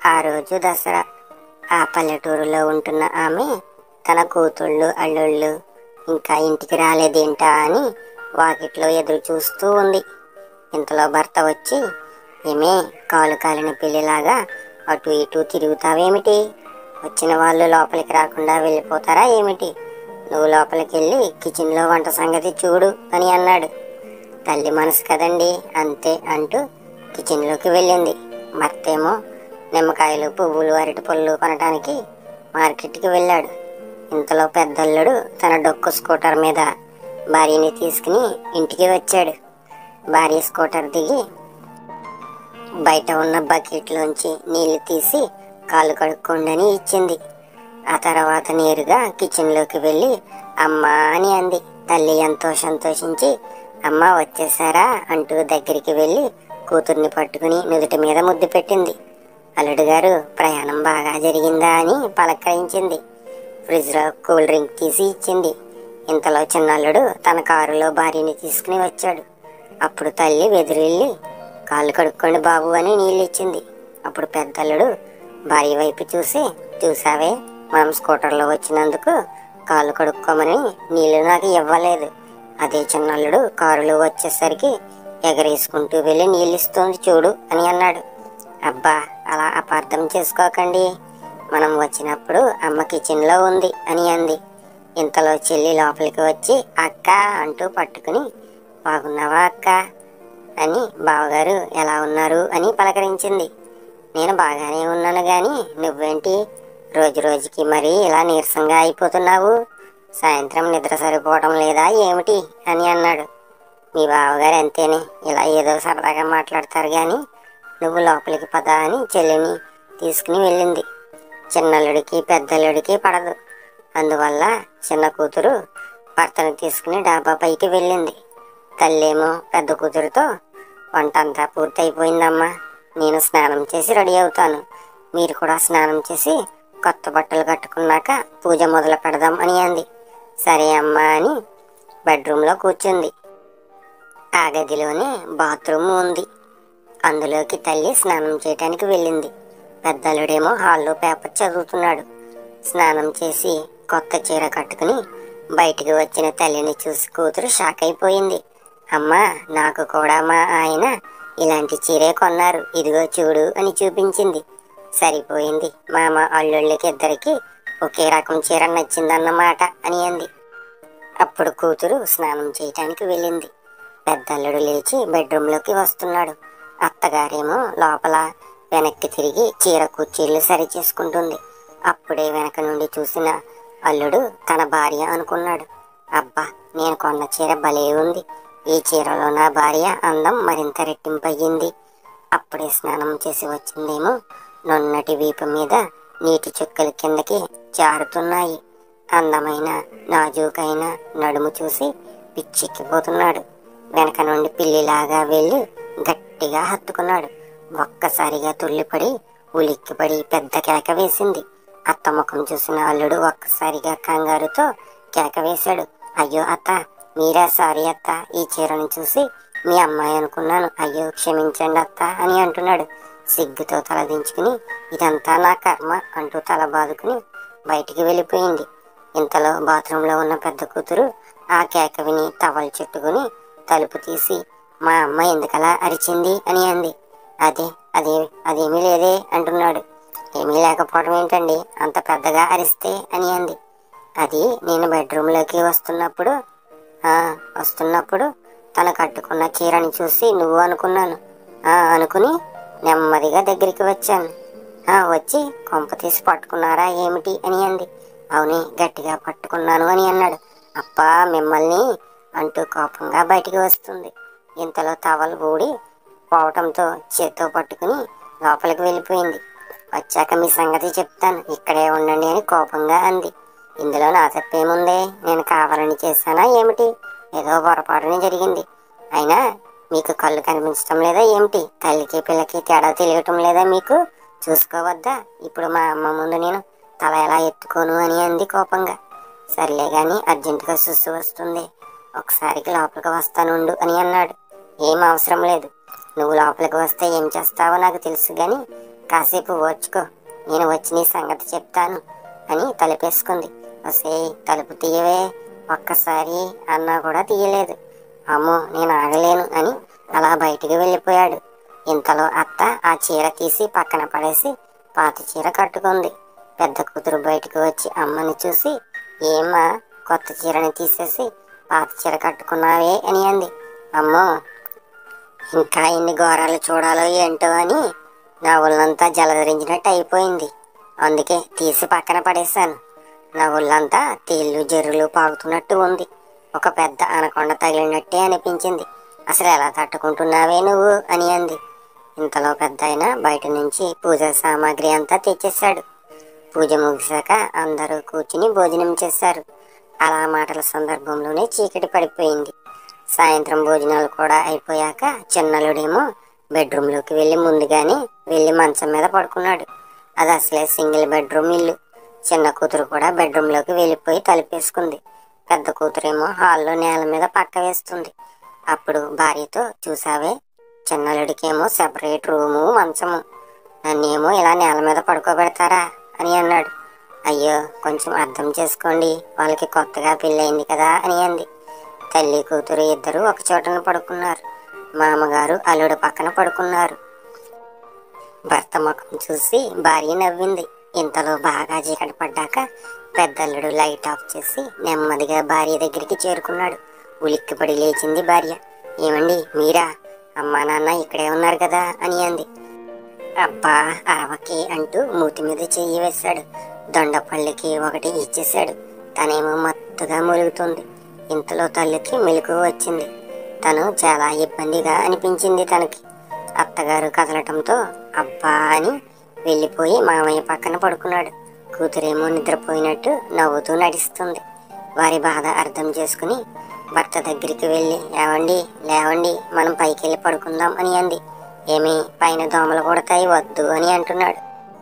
ఆ రోజు దసరా ఆ పల్లెటూరులో ఉంటున్న ఆమె తన కూతుళ్ళు అల్లుళ్ళు ఇంకా ఇంటికి రాలేదేంటా అని వాకిట్లో ఎదురు చూస్తూ ఉంది ఇంతలో భర్త వచ్చి ఏమే కాలు కాలిన పిల్లిలాగా అటు ఇటు తిరుగుతావేమిటి వచ్చిన వాళ్ళు లోపలికి రాకుండా వెళ్ళిపోతారా ఏమిటి నువ్వు లోపలికి వెళ్ళి కిచెన్లో వంట సంగతి చూడు అని అన్నాడు తల్లి మనసు కదండి అంతే అంటూ కిచెన్లోకి వెళ్ళింది భర్త ఏమో నిమ్మకాయలు పువ్వులు అరటి పళ్ళు కొనడానికి మార్కెట్కి వెళ్ళాడు ఇంతలో పెద్దల్లుడు తన డొక్కు స్కూటర్ మీద భార్యని తీసుకుని ఇంటికి వచ్చాడు భార్య స్కూటర్ దిగి బయట ఉన్న బకెట్లోంచి నీళ్లు తీసి కాలు కడుక్కోండి ఇచ్చింది ఆ తర్వాత నేరుగా కిచెన్లోకి వెళ్ళి అమ్మా అని అంది తల్లి ఎంతో సంతోషించి అమ్మ వచ్చేసారా అంటూ దగ్గరికి వెళ్ళి కూతుర్ని పట్టుకుని నుదుటి మీద ముద్దు పెట్టింది అల్లుడు గారు ప్రయాణం బాగా జరిగిందా అని పలకరించింది ఫ్రిడ్జ్లో కూల్ డ్రింక్ తీసి ఇచ్చింది ఇంతలో చిన్నల్లుడు తన కారులో భార్యని తీసుకుని వచ్చాడు అప్పుడు తల్లి వెదిరిల్లి కాళ్ళు కడుక్కోండి బాబు అని నీళ్ళు ఇచ్చింది అప్పుడు పెద్దల్లుడు భార్య వైపు చూసి చూసావే మనం స్కూటర్లో వచ్చినందుకు కాళ్ళు కడుక్కోమని నీళ్లు నాకు ఇవ్వలేదు అదే చిన్నల్లుడు కారులో వచ్చేసరికి ఎగరేసుకుంటూ వెళ్ళి నీళ్ళు ఇస్తుంది చూడు అని అన్నాడు అబ్బా అలా అపార్థం చేసుకోకండి మనం వచ్చినప్పుడు అమ్మ కిచెన్లో ఉంది అని అంది ఇంతలో చెల్లి లోపలికి వచ్చి అక్క అంటూ పట్టుకుని బాగున్నావా అక్క అని బావగారు ఎలా ఉన్నారు అని పలకరించింది నేను బాగానే ఉన్నాను గాని నువ్వేంటి రోజు రోజుకి మరీ ఇలా నీరసంగా అయిపోతున్నావు సాయంత్రం నిద్ర సరిపోవడం లేదా ఏమిటి అని అన్నాడు మీ బావగారు అంతేనే ఇలా ఏదో సరదాగా మాట్లాడతారు కానీ నువ్వు లోపలికి పద అని చెల్లిని తీసుకుని వెళ్ళింది చిన్నల్లుడికి పెద్దల్లుడికి పడదు అందువల్ల చిన్న కూతురు భర్తను తీసుకుని డాబా పైకి వెళ్ళింది తల్లేమో పెద్ద కూతురుతో వంట అంతా పూర్తయిపోయిందమ్మా నేను స్నానం చేసి రెడీ అవుతాను మీరు కూడా స్నానం చేసి కొత్త బట్టలు కట్టుకున్నాక పూజ మొదలు పెడదాం అని అంది సరే అమ్మా అని బెడ్రూమ్లో కూర్చుంది ఆ గదిలోనే బాత్రూమ్ ఉంది అందులోకి తల్లి స్నానం చేయటానికి వెళ్ళింది పెద్దలుడేమో హాల్లో పేపర్ చదువుతున్నాడు స్నానం చేసి కొత్త చీర కట్టుకుని బయటికి వచ్చిన తల్లిని చూసి కూతురు షాక్ అయిపోయింది అమ్మా నాకు కూడా మా ఆయన ఇలాంటి చీరే కొన్నారు ఇదిగో చూడు అని చూపించింది సరిపోయింది మామ అల్లుళ్ళకి ఇద్దరికి ఒకే రకం చీర నచ్చిందన్నమాట అని అంది అప్పుడు కూతురు స్నానం చేయటానికి వెళ్ళింది పెద్దల్లుడు లేచి బెడ్రూమ్లోకి వస్తున్నాడు అత్తగారేమో లోపల వెనక్కి తిరిగి చీర కుర్చీలు సరి చేసుకుంటుంది అప్పుడే వెనక నుండి చూసిన అల్లుడు తన భార్య అనుకున్నాడు అబ్బా నేను కొన్న చీర భలే ఉంది ఈ చీరలో నా భార్య అందం మరింత రెట్టింపయ్యింది అప్పుడే స్నానం చేసి వచ్చిందేమో నున్నటి వీపు మీద నీటి చుక్కలు కిందకి జారుతున్నాయి అందమైన నాజూకైన నడుము చూసి పిచ్చెక్కిపోతున్నాడు వెనక నుండి పిల్లిలాగా వెళ్ళి గట్టిగా హత్తుకున్నాడు ఒక్కసారిగా తుల్లిపడి ఉలిక్కిపడి పెద్ద కేక వేసింది అత్త ముఖం చూసిన అల్లుడు ఒక్కసారిగా కంగారుతో కేక వేశాడు అయ్యో అత్త మీరా సారీ అత్త ఈ చీరను చూసి మీ అమ్మాయి అనుకున్నాను అయ్యో క్షమించండి అత్త అని అంటున్నాడు సిగ్గుతో తలదించుకుని ఇదంతా నా కర్మ అంటూ తల బాదుకుని బయటికి వెళ్ళిపోయింది ఇంతలో బాత్రూంలో ఉన్న పెద్ద కూతురు ఆ కేక విని టవల్ చుట్టుకుని తలుపు తీసి మా అమ్మ ఎందుకలా అరిచింది అని అంది అదే అదే అదేమీ లేదే అంటున్నాడు ఏమీ లేకపోవడం ఏంటండి అంత పెద్దగా అరిస్తే అని అంది అది నేను బెడ్రూమ్లోకి వస్తున్నప్పుడు "ఆ, వస్తున్నప్పుడు తను కట్టుకున్న చీరని చూసి నువ్వు అనుకున్నాను "ఆ, అనుకుని నెమ్మదిగా దగ్గరికి వచ్చాను "ఆ, వచ్చి కొంప తీసి పట్టుకున్నారా ఏమిటి అని అంది అవునే గట్టిగా పట్టుకున్నాను అని అన్నాడు అప్పా మిమ్మల్ని అంటూ కోపంగా బయటికి వస్తుంది ఇంతలో తవలు ఊడి పోవటంతో చేత్తో పట్టుకుని లోపలికి వెళ్ళిపోయింది వచ్చాక మీ సంగతి చెప్తాను ఇక్కడే ఉండండి అని కోపంగా అంది ఇందులో నా తప్పేముంది నేను కావాలని చేశానా ఏమిటి ఏదో పొరపాటునే జరిగింది అయినా మీకు కళ్ళు కనిపించడం లేదా ఏమిటి తల్లికి పిల్లకి తేడా తెలియటం లేదా మీకు చూసుకోవద్దా ఇప్పుడు మా అమ్మ ముందు నేను తల ఎలా ఎత్తుకోను అని అంది కోపంగా సర్లే గాని అర్జెంటుగా సుస్సు వస్తుంది ఒకసారికి లోపలికి వస్తానుండు అని అన్నాడు ఏం అవసరం లేదు నువ్వు లోపలికి వస్తే ఏం చేస్తావో నాకు తెలుసు గాని కాసేపు ఓర్చుకో నేను వచ్చి నీ సంగతి చెప్తాను అని తలుపేసుకుంది వసే తలుపు తీయవే ఒక్కసారి అన్నా కూడా తీయలేదు అమ్మో నేను ఆగలేను అని అలా బయటికి వెళ్ళిపోయాడు ఇంతలో అత్త ఆ చీర తీసి పక్కన పడేసి పాత చీర కట్టుకుంది పెద్ద కూతురు బయటకు వచ్చి అమ్మని చూసి ఏమ్మా కొత్త చీరని తీసేసి పాత చీర కట్టుకున్నావే అని అంది అమ్మో ఇంకా ఎన్ని ఘోరాలు చూడాలో ఏంటో అని నా ఒళ్ళంతా జలధరించినట్టు అయిపోయింది అందుకే తీసి పక్కన పడేశాను నా ఒళ్ళంతా తేళ్ళు జర్రులు పాగుతున్నట్టు ఉంది ఒక పెద్ద అనకొండ తగిలినట్టే అనిపించింది అసలు ఎలా తట్టుకుంటున్నావే నువ్వు అని అంది ఇంతలో పెద్ద ఆయన బయట నుంచి పూజ సామాగ్రి అంతా తెచ్చేశాడు పూజ ముగిశాక అందరూ కూర్చుని భోజనం చేశారు అలా మాటల సందర్భంలోనే చీకటి పడిపోయింది సాయంత్రం భోజనాలు కూడా అయిపోయాక చిన్నలుడేమో బెడ్రూమ్లోకి వెళ్ళి ముందుగానే వెళ్ళి మంచం మీద పడుకున్నాడు అది అసలే సింగిల్ బెడ్రూమ్ ఇల్లు చిన్న కూతురు కూడా బెడ్రూమ్లోకి వెళ్ళిపోయి తలుపేసుకుంది పెద్ద కూతురేమో హాల్లో నేల మీద పక్క వేస్తుంది అప్పుడు భార్యతో చూసావే చిన్నలుడికేమో సెపరేట్ రూము మంచము నన్నేమో ఇలా నేల మీద పడుకోబెడతారా అని అన్నాడు అయ్యో కొంచెం అర్థం చేసుకోండి వాళ్ళకి కొత్తగా పెళ్ళయింది కదా అని అంది తల్లి కూతురు ఇద్దరు ఒక చోటన పడుకున్నారు మామగారు అల్లుడు పక్కన పడుకున్నారు భర్త ముఖం చూసి భార్య నవ్వింది ఇంతలో బాగా చీకటి పడ్డాక పెద్దల్లుడు లైట్ ఆఫ్ చేసి నెమ్మదిగా భార్య దగ్గరికి చేరుకున్నాడు ఉలిక్కిపడి లేచింది భార్య ఏమండి మీరా అమ్మా నాన్న ఇక్కడే ఉన్నారు కదా అని అంది అబ్బా అరవకి అంటూ మూతి మీద చెయ్యి వేశాడు దొండపల్లికి ఒకటి ఇచ్చేశాడు తనేమో మత్తుగా మురుగుతుంది ఇంతలో తల్లికి మెలకు వచ్చింది తను చాలా ఇబ్బందిగా అనిపించింది తనకి అత్తగారు కదలటంతో అబ్బా అని వెళ్ళిపోయి మామయ్య పక్కన పడుకున్నాడు కూతురేమో నిద్రపోయినట్టు నవ్వుతూ నడుస్తుంది వారి బాధ అర్థం చేసుకుని భర్త దగ్గరికి వెళ్ళి ఏవండి లేవండి మనం పైకి వెళ్ళి పడుకుందాం అని అంది ఏమి పైన దోమలు కొడతాయి వద్దు అని అంటున్నాడు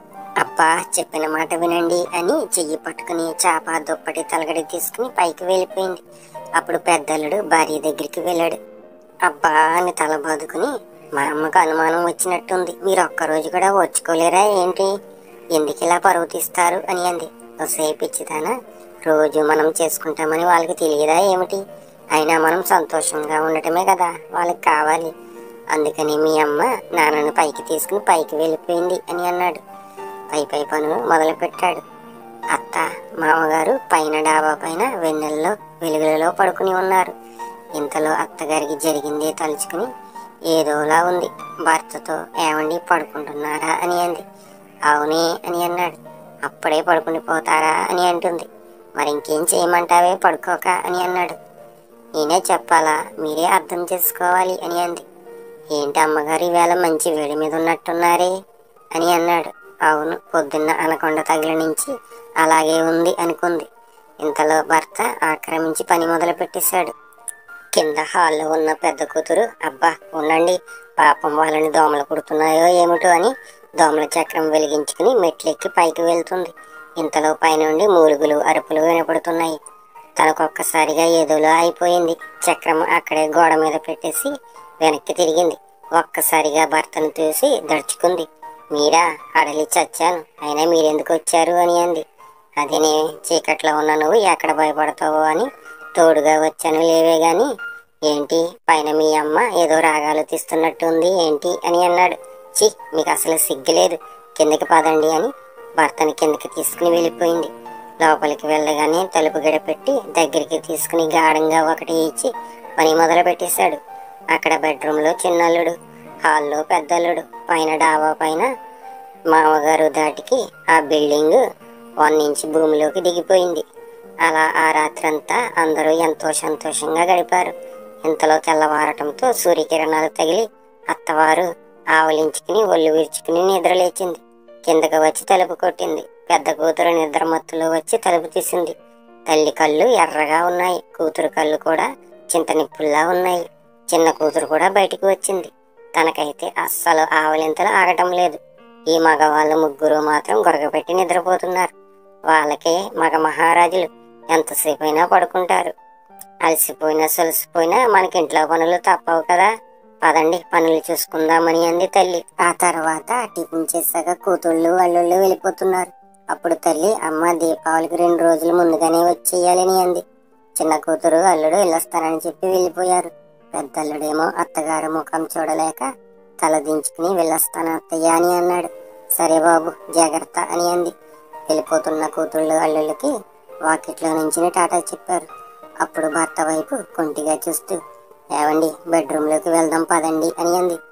అబ్బా చెప్పిన మాట వినండి అని చెయ్యి పట్టుకుని చాప దుప్పటి తలగడి తీసుకుని పైకి వెళ్ళిపోయింది అప్పుడు పెద్దల్లుడు భార్య దగ్గరికి వెళ్ళాడు అబ్బా అని తల బాదుకుని మా అమ్మకు అనుమానం వచ్చినట్టుంది మీరు ఒక్కరోజు కూడా వచ్చుకోలేరా ఏంటి ఎందుకు ఇలా పరువు తీస్తారు అని అంది ఒకసేపు ఇచ్చిదానా రోజు మనం చేసుకుంటామని వాళ్ళకి తెలియదా ఏమిటి అయినా మనం సంతోషంగా ఉండటమే కదా వాళ్ళకి కావాలి అందుకని మీ అమ్మ నాన్నను పైకి తీసుకుని పైకి వెళ్ళిపోయింది అని అన్నాడు పై పై పనులు మొదలు పెట్టాడు అత్త మామగారు పైన డాబా పైన వెన్నెల్లో వెలుగులలో పడుకుని ఉన్నారు ఇంతలో అత్తగారికి జరిగిందే తలుచుకుని ఏదోలా ఉంది భర్తతో ఏమండి పడుకుంటున్నారా అని అంది అవునే అని అన్నాడు అప్పుడే పడుకుని పోతారా అని అంటుంది మరి ఇంకేం చేయమంటావే పడుకోక అని అన్నాడు నేనే చెప్పాలా మీరే అర్థం చేసుకోవాలి అని అంది ఏంటి అమ్మగారు ఈవేళ మంచి వేడి మీద ఉన్నట్టున్నారే అని అన్నాడు అవును పొద్దున్న అనకొండ తగిలి నుంచి అలాగే ఉంది అనుకుంది ఇంతలో భర్త ఆక్రమించి పని మొదలు పెట్టేశాడు కింద హాల్లో ఉన్న పెద్ద కూతురు అబ్బా ఉండండి పాపం వాళ్ళని దోమలు కుడుతున్నాయో ఏమిటో అని దోమల చక్రం వెలిగించుకుని మెట్లెక్కి పైకి వెళ్తుంది ఇంతలో పైనుండి మూలుగులు అరుపులు వినపడుతున్నాయి తనకొక్కసారిగా ఏదోలో అయిపోయింది చక్రం అక్కడే గోడ మీద పెట్టేసి వెనక్కి తిరిగింది ఒక్కసారిగా భర్తను చూసి దడుచుకుంది మీరా అడలి చచ్చాను అయినా మీరెందుకు వచ్చారు అని అంది అదేనే చీకట్లో ఉన్న నువ్వు ఎక్కడ భయపడతావో అని తోడుగా వచ్చాను లేవే గాని ఏంటి పైన మీ అమ్మ ఏదో రాగాలు తీస్తున్నట్టుంది ఏంటి అని అన్నాడు చి మీకు అసలు సిగ్గులేదు కిందకి పదండి అని భర్తని కిందకి తీసుకుని వెళ్ళిపోయింది లోపలికి వెళ్ళగానే తలుపు గడపెట్టి దగ్గరికి తీసుకుని గాఢంగా ఒకటి ఇచ్చి పని మొదలు పెట్టేశాడు అక్కడ బెడ్రూమ్లో చిన్నల్లుడు హాల్లో పెద్దల్లుడు పైన డాబా పైన మామగారు దాటికి ఆ బిల్డింగ్ వన్ ఇంచ్ భూమిలోకి దిగిపోయింది అలా ఆ రాత్రంతా అందరూ ఎంతో సంతోషంగా గడిపారు ఇంతలో తెల్లవారటంతో సూర్యకిరణాలు తగిలి అత్తవారు ఆవలించుకుని ఒళ్ళు విరుచుకుని నిద్రలేచింది కిందకు వచ్చి తలుపు కొట్టింది పెద్ద కూతురు నిద్రమత్తులో వచ్చి తలుపు తీసింది తల్లి కళ్ళు ఎర్రగా ఉన్నాయి కూతురు కళ్ళు కూడా చింత నిప్పుల్లా ఉన్నాయి చిన్న కూతురు కూడా బయటికి వచ్చింది తనకైతే అస్సలు ఆవలింతలు ఆగటం లేదు ఈ మగవాళ్ళు ముగ్గురు మాత్రం గొరగపెట్టి నిద్రపోతున్నారు వాళ్ళకే మగ మహారాజులు ఎంతసేపు అయినా పడుకుంటారు అలసిపోయినా సొలసిపోయినా మనకి ఇంట్లో పనులు తప్పవు కదా పదండి పనులు చూసుకుందామని అంది తల్లి ఆ తర్వాత టిఫిన్ చేశాక కూతుళ్ళు అల్లుళ్ళు వెళ్ళిపోతున్నారు అప్పుడు తల్లి అమ్మ దీపావళికి రెండు రోజులు ముందుగానే వచ్చేయాలని అంది చిన్న కూతురు అల్లుడు వెళ్ళొస్తానని చెప్పి వెళ్ళిపోయారు పెద్ద అల్లుడేమో అత్తగారు ముఖం చూడలేక తల దించుకుని వెళ్ళొస్తాను అత్తయ్య అని అన్నాడు సరే బాబు జాగ్రత్త అని అంది వెళ్ళిపోతున్న కూతుళ్ళు అల్లుళ్ళకి వాకిట్లో నుంచి టాటా చెప్పారు అప్పుడు భర్త వైపు కొంటిగా చూస్తూ ఏవండి బెడ్రూమ్లోకి వెళ్దాం పదండి అని అంది